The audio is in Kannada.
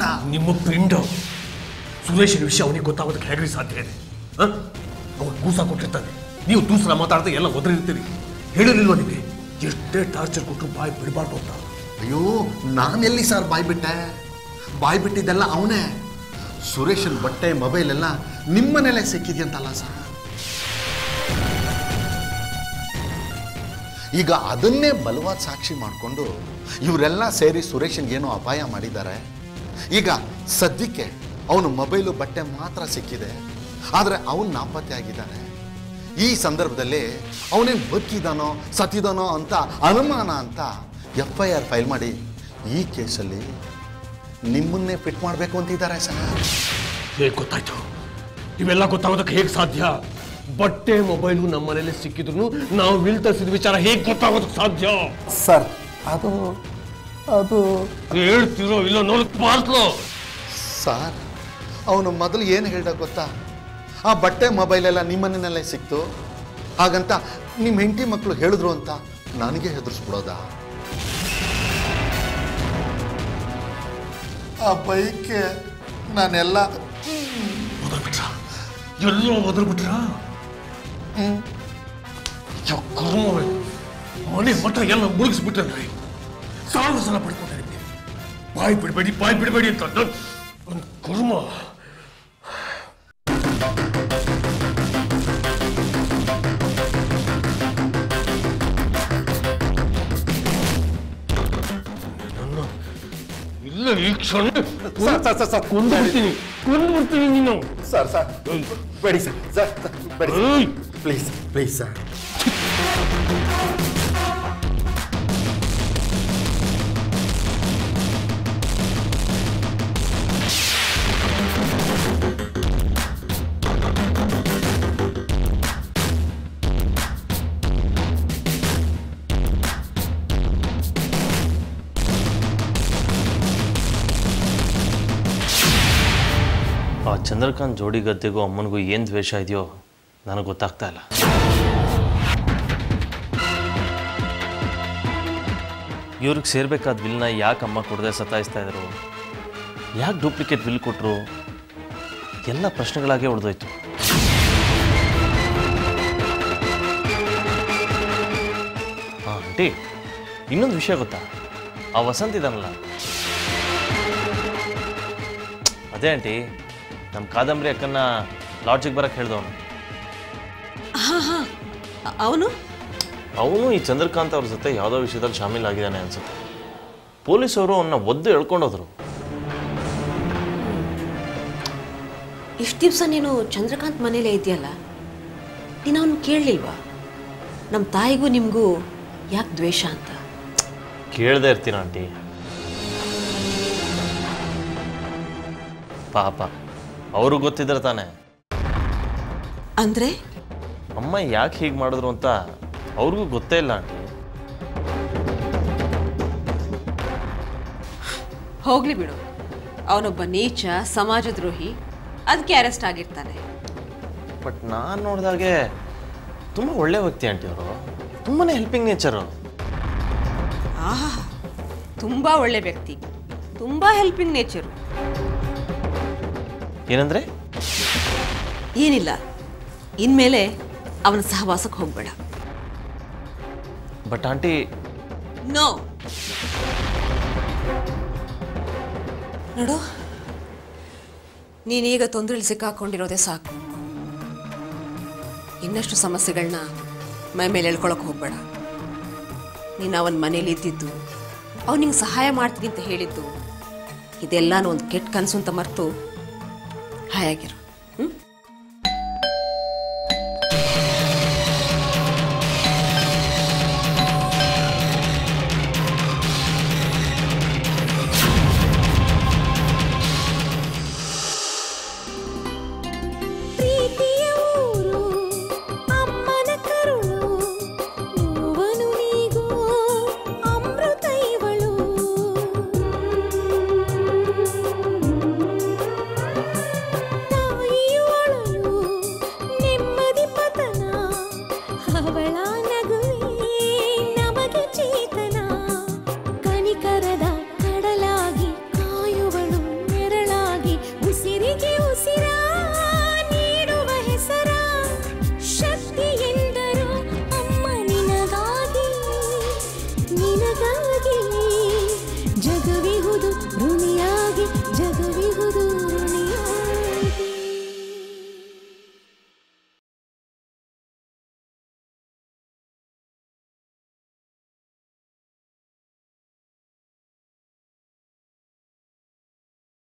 ಅಂತ ನಿಮ್ಮ ಪಿಂಡ ಸುರೇಶನ ವಿಷಯ ಅವನಿಗೆ ಗೊತ್ತಾಗೋದಕ್ಕೆ ಹೇಗ್ರಿ ಸಾಧ್ಯ ಇದೆ ಅವನು ಕೂಸ ಕೊಟ್ಟಿರ್ತಾನೆ ನೀವು ದೂಸರ ಮಾತಾಡದೆ ಎಲ್ಲ ಒದರಿರ್ತೀರಿ ಹೇಳಿರಲಿಲ್ವ ನಿಮಗೆ ಎಷ್ಟೇ ಟಾರ್ಚರ್ ಕೊಟ್ಟರು ಬಾಯಿ ಬಿಡಬಾರ್ದು ಅಂತ ಅಯ್ಯೋ ನಾನೆಲ್ಲಿ ಸರ್ ಬಾಯ್ ಬಿಟ್ಟೆ ಬಾಯ್ ಬಿಟ್ಟಿದ್ದೆಲ್ಲ ಅವನೇ ಸುರೇಶನ್ ಬಟ್ಟೆ ಮೊಬೈಲ್ ಎಲ್ಲ ನಿಮ್ಮನೆಲ್ಲೇ ಸಿಕ್ಕಿದ್ಯಂತಲ್ಲ ಸರ್ ಈಗ ಅದನ್ನೇ ಬಲವಾದ ಸಾಕ್ಷಿ ಮಾಡಿಕೊಂಡು ಇವರೆಲ್ಲ ಸೇರಿ ಸುರೇಶನ್ಗೆ ಏನೋ ಅಪಾಯ ಮಾಡಿದ್ದಾರೆ ಈಗ ಸದ್ಯಕ್ಕೆ ಅವನು ಮೊಬೈಲು ಬಟ್ಟೆ ಮಾತ್ರ ಸಿಕ್ಕಿದೆ ಆದರೆ ಅವನು ನಾಪತ್ತೆ ಆಗಿದ್ದಾನೆ ಈ ಸಂದರ್ಭದಲ್ಲಿ ಅವನೇನು ಬದುಕಿದಾನೋ ಸತ್ತಿದಾನೋ ಅಂತ ಅನುಮಾನ ಅಂತ ಎಫ್ ಐ ಆರ್ ಫೈಲ್ ಮಾಡಿ ಈ ಕೇಸಲ್ಲಿ ನಿಮ್ಮನ್ನೇ ಫಿಟ್ ಮಾಡಬೇಕು ಅಂತಿದ್ದಾರೆ ಸರ್ ಹೇಗೆ ಗೊತ್ತಾಯ್ತು ಇವೆಲ್ಲ ಗೊತ್ತಾಗೋದಕ್ಕೆ ಹೇಗೆ ಸಾಧ್ಯ ಬಟ್ಟೆ ಮೊಬೈಲು ನಮ್ಮ ಮನೇಲಿ ಸಿಕ್ಕಿದ್ರು ನಾವು ವಿಲ್ ತರಿಸಿದ ವಿಚಾರ ಹೇಗೆ ಗೊತ್ತಾಗೋದಕ್ಕೆ ಸಾಧ್ಯ ಸರ್ ಅದು ಅದು ಹೇಳ್ತಿರೋ ಇಲ್ಲ ನೋಡಕ್ ಮಾರ್ತ್ಲೋ ಸರ್ ಅವನು ಮೊದಲು ಏನು ಹೇಳ್ದ ಗೊತ್ತಾ ಆ ಬಟ್ಟೆ ಮೊಬೈಲ್ ಎಲ್ಲ ನಿಮ್ಮನೆಯಲ್ಲೇ ಸಿಕ್ತು ಹಾಗಂತ ನಿಮ್ಮ ಹೆಂಡತಿ ಮಕ್ಕಳು ಹೇಳಿದ್ರು ಅಂತ ನನಗೆ ಹೆದರ್ಸ್ಬಿಡೋದ ಆ ಬೈಕ್ಗೆ ನಾನೆಲ್ಲ ಓದರ್ಬಿಟ್ರ ಎಲ್ಲೋ ಓದರ್ಬಿಟ್ರ ಕರ್ಮವೇ ಮನೆ ಮಠ ಎಲ್ಲ ಮುಳುಗಿಸ್ಬಿಟ್ಟನ್ರಿ ಸಾವಿರ ಸಲ ಪಡ್ಕೊಂಡಿದ್ದೀನಿ ಬಾಯಿ ಬಿಡಬೇಡಿ ಬಾಯಿ ಬಿಡಬೇಡಿ ಅಂತ ನನ್- ನನ್ ಕರ್ಮ ನನ್ನ ಇಲ್ಲ ಈ ಕ್ಷಣ ಸರ್, ಸರ್, ಸರ್, ಸರ್. ಕೊಂದು ಬಿಡ್ತೀನಿ ಕೊಂದು ಬಿಡ್ತೀನಿ ನೀನು ಸರ್ ಸರ್ ಬೇಡಿ ಸರ್ ಸರ್ ಬೇಡಿ ಏಯ್! ಪ್ಲೀಸ್ ಪ್ಲೀಸ್ ಸರ್ ಆ ಚಂದ್ರಕಾಂತ್ ಜೋಡಿ ಗದ್ದೆಗೂ ಅಮ್ಮನಿಗೂ ಏನು ದ್ವೇಷ ಇದೆಯೋ ನನಗೆ ಗೊತ್ತಾಗ್ತಾ ಇಲ್ಲ ಇವ್ರಿಗೆ ಸೇರ್ಬೇಕಾದ ವಿಲ್ನ ಯಾಕೆ ಅಮ್ಮ ಕೊಡದೆ ಸತಾಯಿಸ್ತಾ ಇದ್ರು ಯಾಕೆ ಡೂಪ್ಲಿಕೇಟ್ ವಿಲ್ ಕೊಟ್ಟರು ಎಲ್ಲ ಪ್ರಶ್ನೆಗಳಾಗೆ ಉಳಿದೋಯ್ತು ಹಾಂ ಆಂಟಿ ಇನ್ನೊಂದು ವಿಷಯ ಗೊತ್ತಾ ಆ ವಸಂತ್ ಇದಾನಲ್ಲ ಅದೇ ಆಂಟಿ ನಮ್ಮ ಕಾದಂಬರಿ ಅಕ್ಕನ್ನ ಲಾಡ್ಜಿಗೆ ಬರಕ್ಕೆ ಹೇಳ್ದವನು ಅವನು ಅವನು ಈ ಚಂದ್ರಕಾಂತ್ ಅವ್ರ ಜೊತೆ ಯಾವುದೋ ವಿಷಯದಲ್ಲಿ ಶಾಮೀಲ್ ಆಗಿದ್ದಾನೆ ಅನ್ಸುತ್ತೆ ಪೊಲೀಸವರು ಅವನ್ನ ಒದ್ದು ಎಳ್ಕೊಂಡೋದ್ರು ಇಷ್ಟು ದಿವಸ ನೀನು ಚಂದ್ರಕಾಂತ್ ಮನೇಲೇ ಇದೆಯಲ್ಲ ನೀನು ಅವನು ಕೇಳಲಿಲ್ವಾ ನಮ್ಮ ತಾಯಿಗೂ ನಿಮಗೂ ಯಾಕೆ ದ್ವೇಷ ಅಂತ ಕೇಳದೆ ಇರ್ತೀನ ಆಂಟಿ ಪಾಪ ಅವರು ಗೊತ್ತಿದ್ರೆ ತಾನೆ ಅಂದರೆ ಅಮ್ಮ ಯಾಕೆ ಹೀಗೆ ಮಾಡಿದ್ರು ಅಂತ ಅವ್ರಿಗೂ ಗೊತ್ತೇ ಇಲ್ಲ ಆಂಟಿ ಹೋಗ್ಲಿ ಬಿಡು ಅವನೊಬ್ಬ ನೀಚ ಸಮಾಜದ್ರೋಹಿ ಅದಕ್ಕೆ ಅರೆಸ್ಟ್ ಆಗಿರ್ತಾನೆ ಬಟ್ ನಾನು ನೋಡಿದಾಗೆ ತುಂಬ ಒಳ್ಳೆ ವ್ಯಕ್ತಿ ಆಂಟಿ ಅವರು ತುಂಬಾ ಹೆಲ್ಪಿಂಗ್ ನೇಚರು ಆಹಾ ತುಂಬ ಒಳ್ಳೆ ವ್ಯಕ್ತಿ ತುಂಬ ಹೆಲ್ಪಿಂಗ್ ನೇಚರು ಏನಂದ್ರೆ ಏನಿಲ್ಲ ಇನ್ಮೇಲೆ ಅವನ ಸಹವಾಸಕ್ಕೆ ಹೋಗಬೇಡ ಬಟ್ ಆಂಟಿ ನೋ ನೋಡು ನೀನೀಗ ತೊಂದರೆಲಿ ಸಿಕ್ಕಾಕೊಂಡಿರೋದೇ ಸಾಕು ಇನ್ನಷ್ಟು ಸಮಸ್ಯೆಗಳನ್ನ ಮೈ ಮೇಲೆ ಎಳ್ಕೊಳಕ್ಕೆ ಹೋಗ್ಬೇಡ ನೀನು ಅವನ ಮನೇಲಿ ಇದ್ದಿದ್ದು ಅವನಿಗೆ ಸಹಾಯ ಮಾಡ್ತೀನಿ ಅಂತ ಹೇಳಿದ್ದು ಇದೆಲ್ಲನೂ ಒಂದು ಕೆಟ್ಟ ಕನಸು ಅಂತ ಮರೆತು ಹಾಯಾಗಿರು